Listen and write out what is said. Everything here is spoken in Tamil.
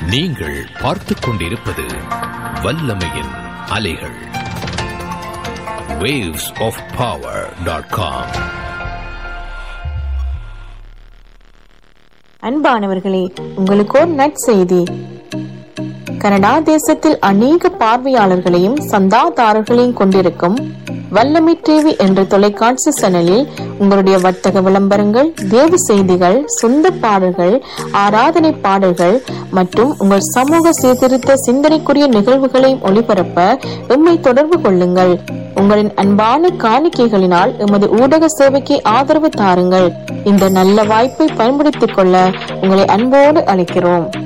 நீங்கள் பார்த்துக் கொண்டிருப்பது வல்லமையின் அலைகள் waves of power.com அன்பானவர்களே உங்களுக்கு ஒரு நற்செய்தி கனடா தேசத்தில் அநேக பார்வையாளர்களையும் சந்தாதாரர்களையும் கொண்டிருக்கும் வல்லமை டிவி என்ற தொலைக்காட்சி சேனலில் உங்களுடைய வர்த்தக விளம்பரங்கள் தேவ செய்திகள் சொந்த பாடல்கள் ஆராதனை பாடல்கள் மற்றும் உங்கள் சமூக சீர்திருத்த சிந்தனைக்குரிய நிகழ்வுகளையும் ஒளிபரப்ப எம்மை தொடர்பு கொள்ளுங்கள் உங்களின் அன்பான காணிக்கைகளினால் எமது ஊடக சேவைக்கு ஆதரவு தாருங்கள் இந்த நல்ல வாய்ப்பை பயன்படுத்திக் கொள்ள உங்களை அன்போடு அழைக்கிறோம்